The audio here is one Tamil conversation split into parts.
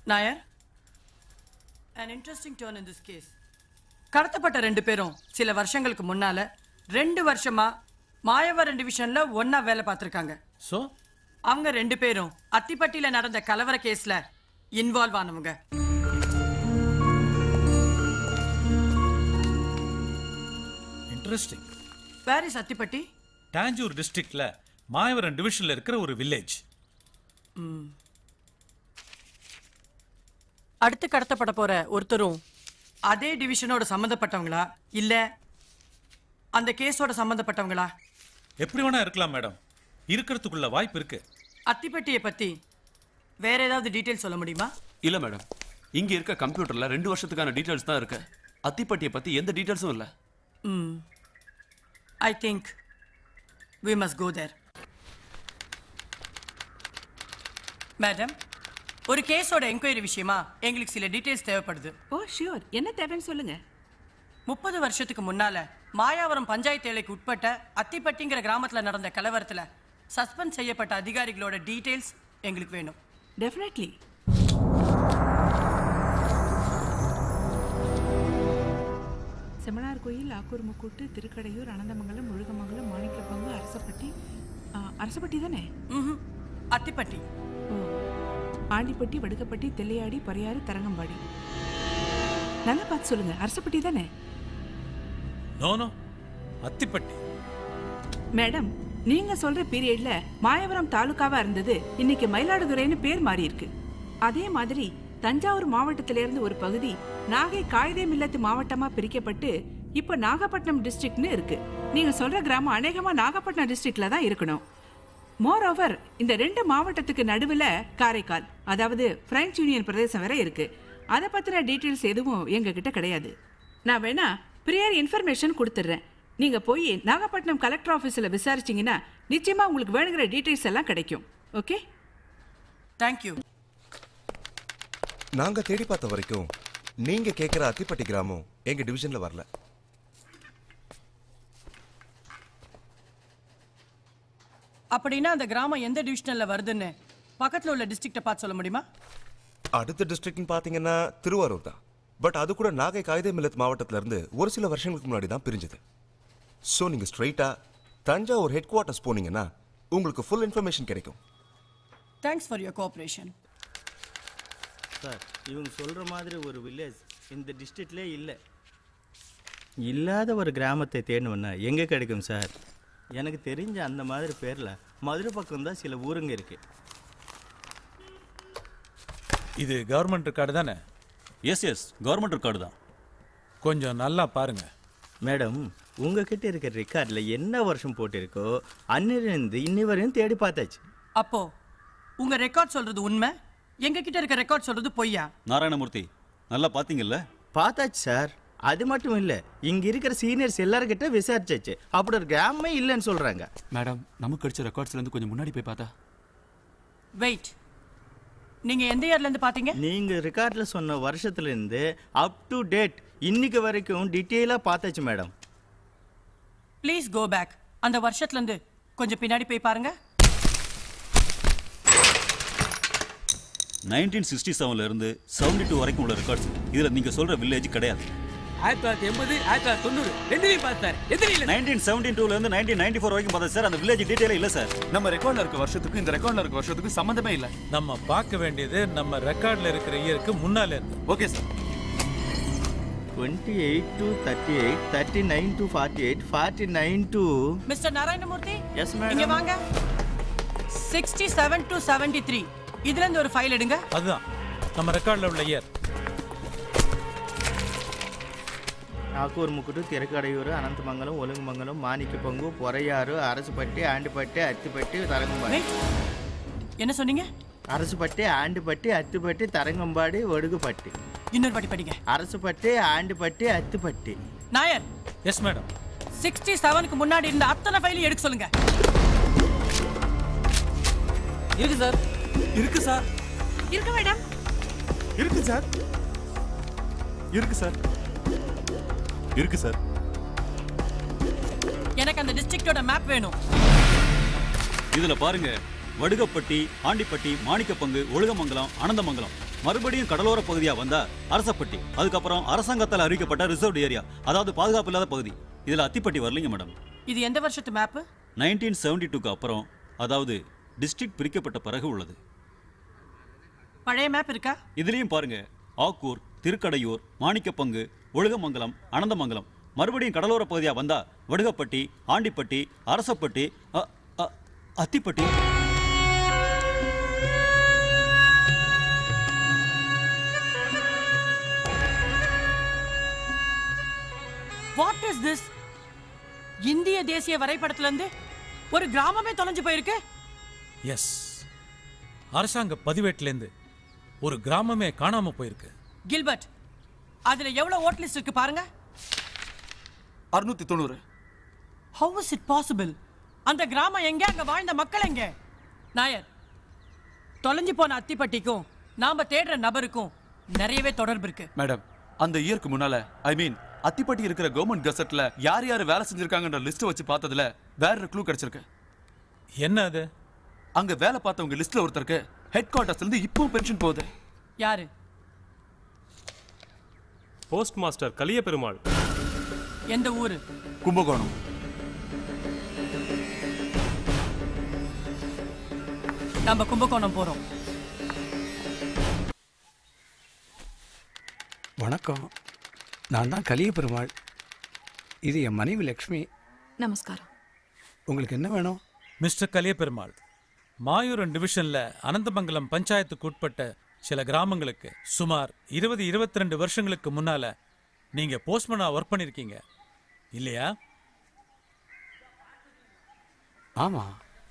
Nair an interesting turn in this case கடத்தப்பட்ட ரெண்டு பேரும் சில வருஷங்களுக்கு முன்னால ரெண்டு வருஷமா மாயவரம் டிவிஷன்ல ஒண்ணா வேலை பார்த்திருக்காங்க ஸோ அவங்க ரெண்டு பேரும் அத்திப்பட்டியில நடந்த கலவர கேஸ்ல இன்வால்வ் ஆனவங்க interesting where is Athipatti Tanjore டிஸ்ட்ரிக்ட்ல மாயவரம் டிவிஷன்ல இருக்கிற ஒரு வில்லேஜ் அடுத்து கடத்தப்பட போற ஒருத்தரும் அதே டிவிஷனோட சம்மந்தப்பட்டவங்களா இல்ல அந்த கேஸோட சம்மந்தப்பட்டவங்களா எப்படி வேணா இருக்கலாம் மேடம் இருக்கிறதுக்குள்ள வாய்ப்பு இருக்கு அத்திப்பட்டியை பத்தி வேற ஏதாவது டீட்டெயில் சொல்ல முடியுமா இல்ல மேடம் இங்க இருக்க கம்ப்யூட்டர்ல ரெண்டு வருஷத்துக்கான டீடைல்ஸ் தான் இருக்கு அத்திப்பட்டியை பத்தி எந்த டீடைல்ஸும் இல்ல I think we must go there madam ஒரு கேஸோட என்கொயரி விஷயமா எங்களுக்கு சில டீட்டெயில்ஸ் தேவைப்படுது ஓ ஷியோர் என்ன தேவைன்னு சொல்லுங்க முப்பது வருஷத்துக்கு முன்னால மாயாவரம் பஞ்சாயத்து எல்லைக்கு உட்பட்ட அத்திப்பட்டிங்கிற கிராமத்துல நடந்த கலவரத்துல சஸ்பெண்ட் செய்யப்பட்ட அதிகாரிகளோட டீட்டெயில்ஸ் எங்களுக்கு வேணும் டெஃபினெட்லி செமனார் கோயில் ஆக்கூர் முக்கூட்டு திருக்கடையூர் அனந்தமங்கலம் முழுகமங்கலம் மாணிக்கப்பங்கு அரசப்பட்டி ஆ, அரசப்பட்டி தானே ம்ஹும். அத்திப்பட்டி ஓ ஆண்டிப்பட்டி வடுக்கப்பட்டி தெல்லையாடி பறையாறு தரங்கம்பாடி நல்லா பார்த்து சொல்லுங்க அரசப்பட்டி தானே நோ நோ அத்திப்பட்டி மேடம் நீங்க சொல்ற பீரியட்ல மாயவரம் தாலுகாவா இருந்தது இன்னைக்கு மயிலாடுதுறைன்னு பேர் மாறி இருக்கு அதே மாதிரி தஞ்சாவூர் மாவட்டத்தில இருந்து ஒரு பகுதி நாகை காயிதே மில்லத்து மாவட்டமா பிரிக்கப்பட்டு இப்ப நாகப்பட்டினம் டிஸ்ட்ரிக்ட்னு இருக்கு நீங்க சொல்ற கிராமம் அநேகமா நாகப்பட்டினம் டிஸ்ட்ரிக்ட்ல தான் இருக்கணும் மோர் ஓவர் இந்த ரெண்டு மாவட்டத்துக்கு நடுவுல காரைக்கால் அதாவது பிரெஞ்சு யூனியன் பிரதேசம் வேற இருக்கு அதை பத்தின டீட்டெயில்ஸ் எதுவும் எங்க கிட்ட கிடையாது நான் வேணா ப்ரியர் இன்ஃபர்மேஷன் கொடுத்துட்றேன் நீங்க போய் நாகப்பட்டினம் கலெக்டர் ஆஃபீஸில் விசாரிச்சீங்கன்னா நிச்சயமா உங்களுக்கு வேணுங்கிற டீட்டெயில்ஸ் எல்லாம் கிடைக்கும் ஓகே தேங்க்யூ நாங்க தேடி பார்த்த வரைக்கும் நீங்க கேக்குற அத்திப்பட்டி கிராமம் எங்க டிவிஷன்ல வரல அப்படின்னா அந்த கிராமம் எந்த டிவிஷனல்ல வருதுன்னு பக்கத்துல உள்ள டிஸ்ட்ரிக்ட பார்த்து சொல்ல முடியுமா அடுத்த டிஸ்ட்ரிக்ட்னு பாத்தீங்கன்னா திருவாரூர் தான் பட் அது கூட நாகை காகித மில்லத் மாவட்டத்துல இருந்து ஒரு சில வருஷங்களுக்கு முன்னாடி தான் பிரிஞ்சது ஸோ நீங்க ஸ்ட்ரைட்டா தஞ்சாவூர் ஹெட் குவார்ட்டர்ஸ் போனீங்கன்னா உங்களுக்கு ஃபுல் இன்ஃபர்மேஷன் கிடைக்கும் thanks for your cooperation sir இவங்க சொல்கிற மாதிரி ஒரு வில்லேஜ் இந்த டிஸ்ட்ரிக்ட்லே இல்லை இல்லாத ஒரு கிராமத்தை தேடணும்னா எங்கே கிடைக்கும் சார் எனக்கு தெரிஞ்ச அந்த மாதிரி பேரில் மதுரை பக்கம் தான் சில ஊருங்க இருக்கு இது கவர்மெண்ட் ரெக்கார்டு தானே எஸ் எஸ் கவர்மெண்ட் ரெக்கார்டு தான் கொஞ்சம் நல்லா பாருங்க மேடம் உங்ககிட்ட இருக்கிற ரெக்கார்டில் என்ன வருஷம் போட்டிருக்கோ அன்னிலிருந்து இன்னி வரையும் தேடி பார்த்தாச்சு அப்போ உங்க ரெக்கார்ட் சொல்றது உண்மை எங்க கிட்ட இருக்க ரெக்கார்ட் சொல்றது பொய்யா நாராயணமூர்த்தி நல்லா பாத்தீங்கல்ல பார்த்தாச்சு சார் அது மட்டும் இல்லை இங்கே இருக்கிற சீனியர்ஸ் எல்லார்கிட்ட விசாரிச்சாச்சு அப்படி ஒரு கிராமமே இல்லைன்னு சொல்கிறாங்க மேடம் நமக்கு கிடைச்ச ரெக்கார்ட்ஸ்ல இருந்து கொஞ்சம் முன்னாடி போய் பார்த்தா வெயிட் நீங்க எந்த இயர்ல இருந்து பாத்தீங்க நீங்கள் ரெக்கார்டில் சொன்ன வருஷத்துலேருந்து அப் டு டேட் இன்னைக்கு வரைக்கும் டீட்டெயிலாக பார்த்தாச்சு மேடம் ப்ளீஸ் கோ பேக் அந்த வருஷத்துல இருந்து கொஞ்சம் பின்னாடி போய் பாருங்க நைன்டீன் சிக்ஸ்டி செவன்ல இருந்து செவன்டி டூ வரைக்கும் உள்ள ரெக்கார்ட்ஸ் இதுல நீங்க சொல்ற வில்லேஜ் கிடையாது ஆயிரத்தி தொள்ளாயிரத்தி எண்பது ஆயிரத்தி தொள்ளாயிரத்தி தொண்ணூறு ரெண்டுலையும் பார்த்தாரு எதுலையும் இல்லை நைன்டீன் செவன்டீன் டூல இருந்து நைன்டீன் நைன்டி ஃபோர் வரைக்கும் பார்த்தா சார் அந்த வில்லேஜ் டீடைலே இல்ல சார் நம்ம ரெக்கார்ட்ல இருக்க வருஷத்துக்கு இந்த ரெக்கார்ட்ல இருக்க வருஷத்துக்கு சம்மந்தமே இல்ல நம்ம பார்க்க வேண்டியது நம்ம ரெக்கார்ட்ல இருக்கிற இயருக்கு முன்னால இருந்து okay sir twenty eight to thirty eight thirty nine to forty eight forty nine to mister Narayanamurthy yes madam இங்க வாங்க sixty seven to seventy three இதுல இருந்து ஒரு ஃபைல் எடுங்க அதுதான் நம்ம ரெக்கார்ட்ல உள்ள இயர் நாக்கூர் முக்குட்டு திரக்கடையூர் அனந்தமங்கலம் ஒழுங்குமங்கலம் மாணிக்கப்பங்கு பொறையாறு அரசுப்பட்டி ஆண்டிப்பட்டி அத்திப்பட்டி தரங்கம்பாடி Wait. என்ன சொன்னீங்க அரசுப்பட்டி ஆண்டிப்பட்டி அத்திப்பட்டி தரங்கம்பாடி ஒடுகுப்பட்டி இன்னொரு வாட்டி படிங்க Arasuppatti Andipatti Athipatti Nair yes madam sixty செவனுக்கு முன்னாடி இருந்த அத்தனை ஃபைலையும் எடுக்க சொல்லுங்க இருக்கு சார் இருக்கு சார் இருக்கு மேடம் இருக்கு சார் இருக்கு சார் இருக்கு சார் எனக்கு அந்த டிஸ்ட்ரிக்டோட மேப் வேணும் இதுல பாருங்க வடுகப்பட்டி ஆண்டிப்பட்டி மாணிக்கப்பங்கு ஒழுகமங்கலம் அனந்தமங்கலம் மறுபடியும் கடலோர பகுதியா வந்தா அரசப்பட்டி அதுக்கப்புறம் அரசாங்கத்தால் அறிவிக்கப்பட்ட ரிசர்வ் ஏரியா அதாவது பாதுகாப்பு இல்லாத பகுதி இதுல அத்திப்பட்டி வரலைங்க மேடம் இது எந்த வருஷத்து மேப்பு நைன்டீன் செவன்டி டூக்கு அப்புறம் அதாவது டிஸ்ட்ரிக்ட் பிரிக்கப்பட்ட பிறகு உள்ளது பழைய மேப் இருக்கா இதுலயும் பாருங்க ஆக்கூர் திருக்கடையூர் மாணிக்கப்பங்கு ஒழுகமங்கலம் அனந்தமங்கலம் மறுபடியும் கடலோர பகுதியா வந்தா வடுகப்பட்டி ஆண்டிப்பட்டி அரசப்பட்டி அ- அ- அத்திப்பட்டி வாட் இஸ் திஸ் இந்திய தேசிய வரைபடத்துல இருந்து ஒரு கிராமமே தொலைஞ்சு போயிருக்கு எஸ் அரசாங்க பதிவேட்டிலேருந்து ஒரு கிராமமே காணாம போயிருக்கு கில்பர்ட் அதுல எவ்வளவு ஓட் லிஸ்ட் இருக்கு பாருங்க அறுநூத்தி தொண்ணூறு ஹவ் இஸ் இட் பாசிபிள் அந்த கிராமம் எங்க அங்க வாழ்ந்த மக்கள் எங்க நாயர் தொலைஞ்சு போன அத்திப்பட்டிக்கும் நாம தேடுற நபருக்கும் நிறையவே தொடர்பு இருக்கு மேடம் அந்த இயருக்கு முன்னால ஐ மீன் அத்திப்பட்டி இருக்கிற கவர்மெண்ட் கெசட்ல யார் யார் வேலை செஞ்சிருக்காங்கன்ற லிஸ்ட் வச்சு பார்த்ததுல வேற க்ளூ கிடைச்சிருக்கு என்ன அது அங்க வேலை பார்த்தவங்க லிஸ்ட்ல ஒருத்தருக்கு ஹெட் குவார்ட்டர்ஸ்ல இருந்து இப்பவும் பென்ஷன் போகுது யாரு போஸ்ட் மாஸ்டர் கலிய பெருமாள் எந்த ஊரு கும்பகோணம் நம்ம கும்பகோணம் போறோம் வணக்கம் நான் தான் கலிய பெருமாள் இது என் மனைவி லக்ஷ்மி நமஸ்காரம் உங்களுக்கு என்ன வேணும் மிஸ்டர் கலியபெருமாள் மாயூரன் டிவிஷன்ல அனந்தமங்கலம் பஞ்சாயத்துக்கு உட்பட்ட சில கிராமங்களுக்கு சுமார் இருபது இருபத்தி ரெண்டு வருஷங்களுக்கு முன்னால நீங்க போஸ்ட்மேனா ஒர்க் பண்ணிருக்கீங்க இல்லையா ஆமாம்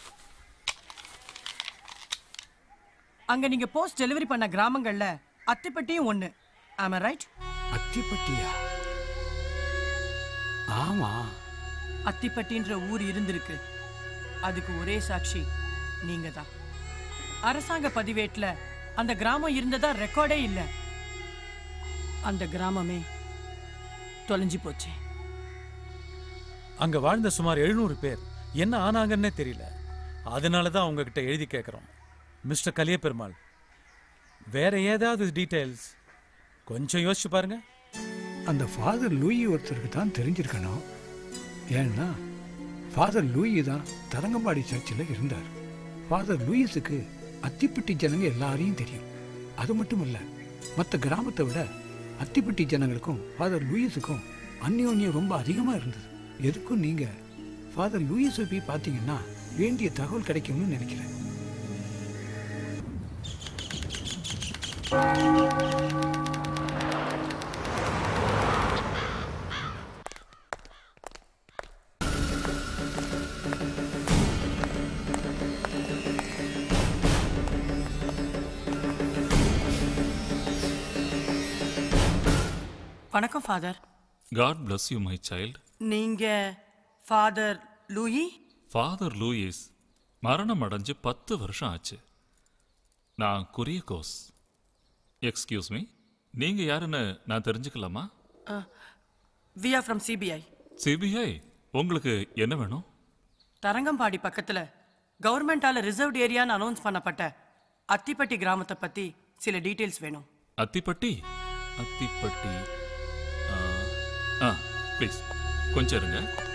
அங்க நீங்க போஸ்ட் டெலிவரி பண்ண கிராமங்கள்ல அத்திப்பட்டியும் ஒண்ணு ஆமா ரைட் அத்திப்பட்டியா ஆமாம் அத்திப்பட்டின்ற ஊர் இருந்திருக்கு அதுக்கு ஒரே சாட்சி நீங்க தான் அரசாங்க பதிவேட்ல அந்த கிராமம் இருந்ததா ரெக்கார்டே இல்ல அந்த கிராமமே தொலைஞ்சு போச்சு அங்க வாழ்ந்த சுமார் எழுநூறு பேர் என்ன ஆனாங்கன்னே தெரியல அதனால தான் உங்ககிட்ட எழுதி கேட்குறோம் மிஸ்டர் கலியபெருமாள் வேற ஏதாவது டீடைல்ஸ் கொஞ்சம் யோசிச்சு பாருங்க அந்த ஃபாதர் லூயி ஒருத்தருக்கு தான் தெரிஞ்சிருக்கணும் ஏன்னா ஃபாதர் லூயி தான் தரங்கம்பாடி சர்ச்சில் இருந்தார் ஃபாதர் லூயிஸுக்கு அத்திப்பட்டி ஜனங்க எல்லாரையும் தெரியும் அது மட்டும் இல்லை மற்ற கிராமத்தை விட அத்திப்பட்டி ஜனங்களுக்கும் ஃபாதர் லூயிஸுக்கும் அந்யோன்யம் ரொம்ப அதிகமாக இருந்தது எதுக்கும் நீங்கள் ஃபாதர் லூயிஸை போய் பார்த்தீங்கன்னா வேண்டிய தகவல் கிடைக்கும்னு நினைக்கிறேன் வணக்கம் father god bless you my child நீங்க ஃபாதர் லூயி ஃபாதர் லூயிஸ் மரணம் அடைஞ்சு பத்து வருஷம் ஆச்சு நான் குரியகோஸ் எக்ஸ்கியூஸ் மீ நீங்க யாருன்னு நான் தெரிஞ்சுக்கலாமா we are from CBI CBI உங்களுக்கு என்ன வேணும் தரங்கம்பாடி பக்கத்துல கவர்மெண்டால ரிசர்வ்ட் ஏரியான்னு அனௌன்ஸ் பண்ணப்பட்ட அத்திப்பட்டி கிராமத்தை பத்தி சில டீடைல்ஸ் வேணும் அத்திப்பட்டி அத்திப்பட்டி ஆ, ஆ ப்ளீஸ் கொஞ்சம் இருங்க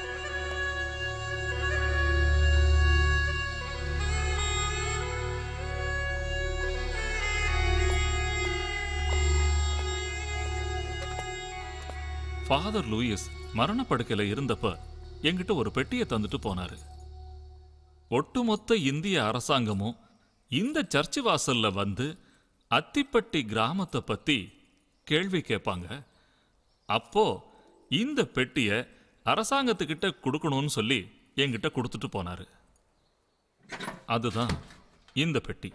ஃபாதர் லூயிஸ் மரணப்படுக்கையில் இருந்தப்ப என்கிட்ட ஒரு பெட்டியை தந்துட்டு போனாரு ஒட்டுமொத்த இந்திய அரசாங்கமும் இந்த சர்ச்சு வாசல்ல வந்து அத்திப்பட்டி கிராமத்தை பத்தி கேள்வி கேட்பாங்க அப்போ இந்த பெட்டியை அரசாங்கத்துக்கிட்ட கொடுக்கணும்னு சொல்லி என்கிட்ட கொடுத்துட்டு போனாரு அதுதான் இந்த பெட்டி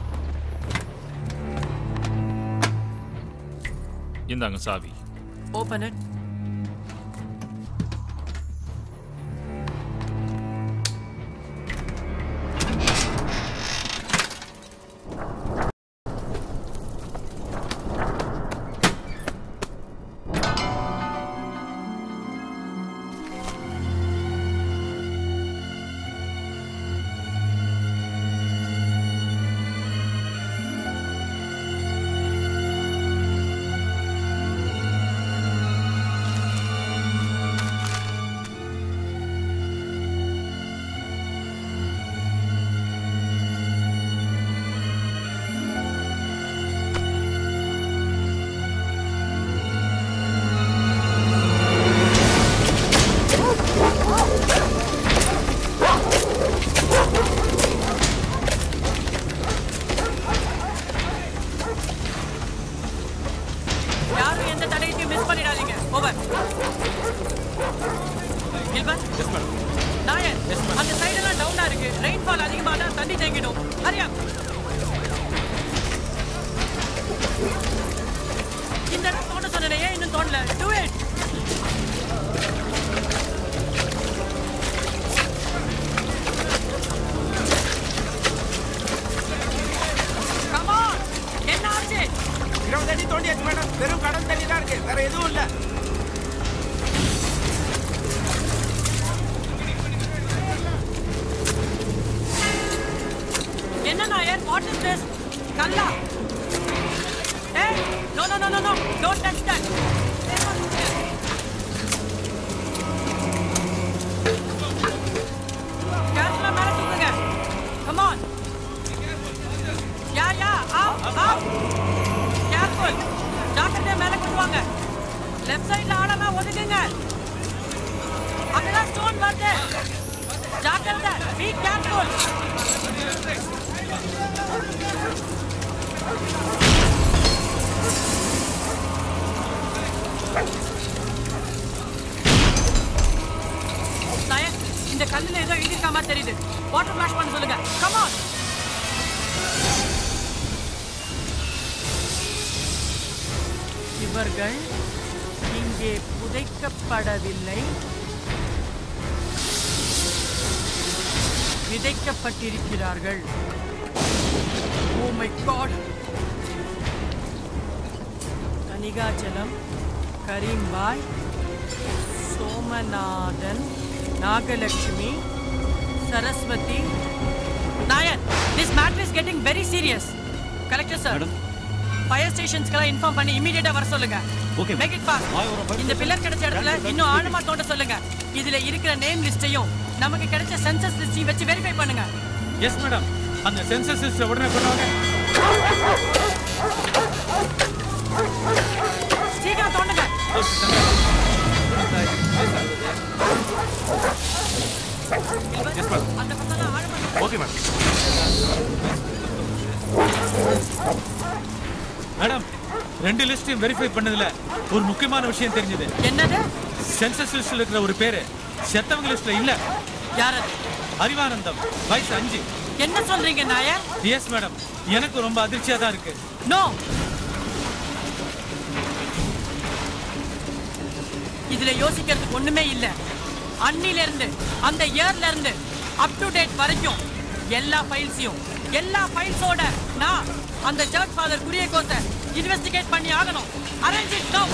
இந்தாங்க சாவி ஓபன் இட் தோண்டியாச்சு மேடம் வெறும் கடல் தண்ணி தான் இருக்கு வேற எதுவும் இல்ல என்ன நாயர் வாட் இஸ் திஸ் கல்லா ஏய் no no no no no don't touch that கேஸ்ல மேல தூக்குங்க come on yeah yeah up up careful ஜாக்கிரதையா மேல கொண்டு வாங்க லெஃப்ட் சைடுல ஆளெல்லாம் ஒதுக்குங்க அங்கதான் ஸ்டோன் வருது ஜாக்கிரதை பி கேர்ஃபுல் நாயர் இந்த கல்லுல ஏதோ எழுதியிருக்க மாதிரி தெரியுது வாட்டர் ஃபிளாஷ் பண்ண சொல்லுங்க கமான் இவர்கள் இங்கே புதைக்கப்படவில்லை விதைக்கப்பட்டிருக்கிறார்கள் oh my god Kanikachalam Karimbhai Somanathan Nagalakshmi Saraswathi Nair this matter is getting very serious collector sir fire ஸ்டேஷன்ஸ்க்கெல்லாம் இன்ஃபார்ம் பண்ணி இமீடியட்டா வர சொல்லுங்க Okay. மேக் இட் ஃபாஸ்ட் இந்த பில்லர் கிடைச்ச இடத்துல இன்னும் ஆழமா தோண்ட சொல்லுங்க இதுல இருக்கிற நேம் லிஸ்டையும் நமக்கு கிடைச்ச சென்சஸ் லிஸ்டையும் வச்சு வெரிஃபை பண்ணுங்க எஸ் மேடம் அந்த சென்சஸ் லிஸ்ட் உடனே பண்ணுவாங்க சீக்கிரம் தோண்டுங்க அந்த பக்கம் ஆழமா ஓகே மேடம் மேடம் ரெண்டு லிஸ்டையும் வெரிஃபை பண்ணதுல ஒரு முக்கியமான விஷயம் தெரிஞ்சது என்னது சென்சஸ் லிஸ்ட்ல இருக்கிற ஒரு பேரு செத்தவங்க லிஸ்ட்ல இல்ல யார் அது அறிவானந்தம் வயசு அஞ்சு என்ன சொல்றீங்க நாயர் எஸ் மேடம் எனக்கு ரொம்ப அதிர்ச்சியா தான் இருக்கு நோ இதுல யோசிக்கிறதுக்கு ஒண்ணுமே இல்ல அன்னில இருந்து அந்த இயர்ல இருந்து அப் டு டேட் வரைக்கும் எல்லா ஃபைல்ஸையும் எல்லா ஃபைல்ஸோட நான் அந்த சர்ச் ஃபாதர் குரியகோஸை இன்வெஸ்டிகேட் பண்ணி ஆகணும் அரேஞ்ச் இட் நவ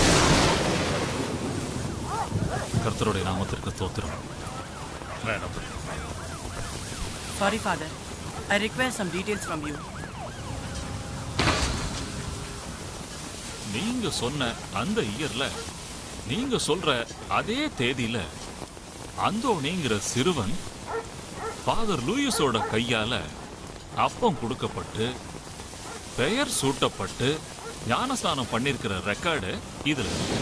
கர்த்தருடைய நாமத்திற்கு தோத்திரம் வேண்டாம் sorry father I request some details from you நீங்க சொன்ன அந்த இயர்ல நீங்க சொல்ற அதே தேதியில அந்தோணிங்கிற சிறுவன் ஃபாதர் லூயிஸோட கையால அப்பம் கொடுக்கப்பட்டு பெயர் சூட்டப்பட்டு ஞானஸ்நானம் பண்ணிருக்கிற ரெக்கார்டு இதுல இருக்கு.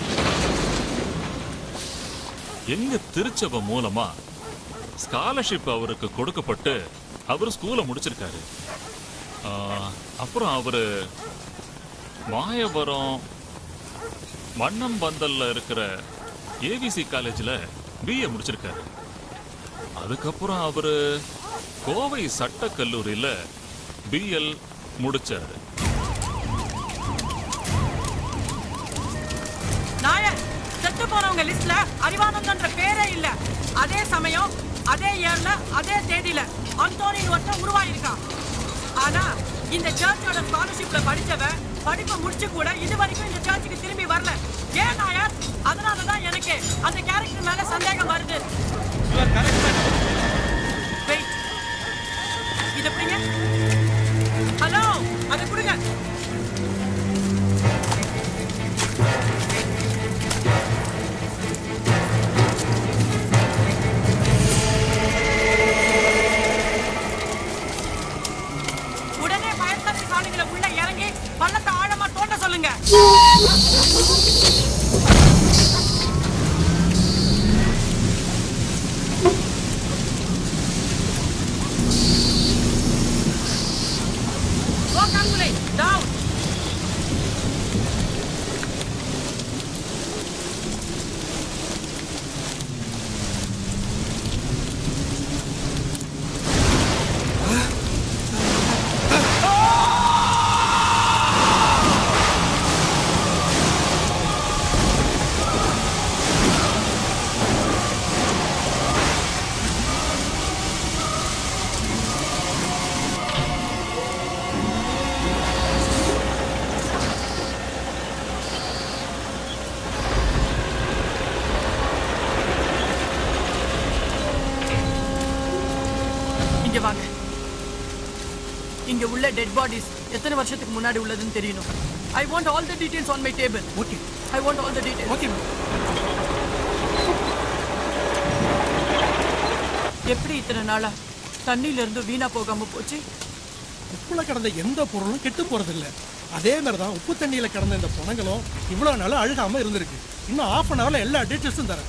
எங்க திருச்சபை மூலமா ஸ்காலர்ஷிப் அவருக்கு கொடுக்கப்பட்டு அவர் ஸ்கூலை முடிச்சிருக்காரு ஆ, அப்புறம் அவரு மாயவரம் மண்ணம்பந்தல்ல இருக்கிற ஏவிசி காலேஜில் பிஏ முடிச்சிருக்காரு அதுக்கப்புறம் அவரு கோவை சட்டக் கல்லூரியில பிஎல் முடிச்சாரு நாயர் செத்து போனவங்க லிஸ்ட்ல அறிவானந்தன்ற பேரே இல்ல அதே சமயம் அதே இயர்ல அதே தேதியில அந்தோனி ஒருத்தன் உருவாயிருக்கான் ஆனா இந்த சர்ச்சோட ஸ்காலர்ஷிப்ல படிச்சவன் படிப்பை முடிச்சு கூட இது வரைக்கும் இந்த சர்ச்சுக்கு திரும்பி வரல ஏன் நாயர் அதனாலதான் எனக்கு அந்த கேரக்டர் மேல சந்தேகம் வருது Wait. இது எப்படிங்க ஹலோ அதை கொடுங்க உடனே ஃபயர் சர்வீஸ் ஆளுங்களை உள்ள இறங்கி பள்ளத்தை ஆழமா தோண்ட சொல்லுங்க Go calculate. Down. இங்க உள்ள டெட் பாடிஸ் எத்தனை வருஷத்துக்கு முன்னாடி உள்ளதுன்னு தெரியணும் I want all the details on my table okay I want all the details okay எப்படி இத்தனை நாளா தண்ணியில இருந்து வீணா போகாம போச்சு உப்புல கிடந்த எந்த பொருளும் கெட்டு போறதில்ல அதே மாதிரி தான் உப்பு தண்ணியில கிடந்த இந்த பணங்களும் இவ்வளவு நாள் அழுகாம இருந்திருக்கு இன்னும் ஆஃப் அன் ஹவர்ல எல்லா டீட்டெயில்ஸும் தரேன்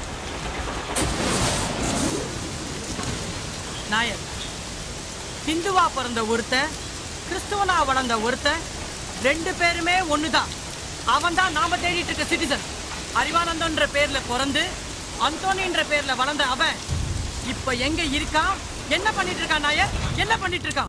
நாயர் ஹிந்துவா பிறந்த ஒருத்தன் கிறிஸ்துவனா வளர்ந்த ஒருத்தன் ரெண்டு பேருமே ஒண்ணுதான் அவன் தான் நாம தேடிட்டு இருக்க சிட்டிசன் அறிவானந்தன்ற பேர்ல பிறந்து அந்தோனின்ற பேர்ல வளர்ந்த அவன் இப்ப எங்க இருக்கான் என்ன பண்ணிட்டு இருக்கான் நாயர் என்ன பண்ணிட்டு இருக்கான்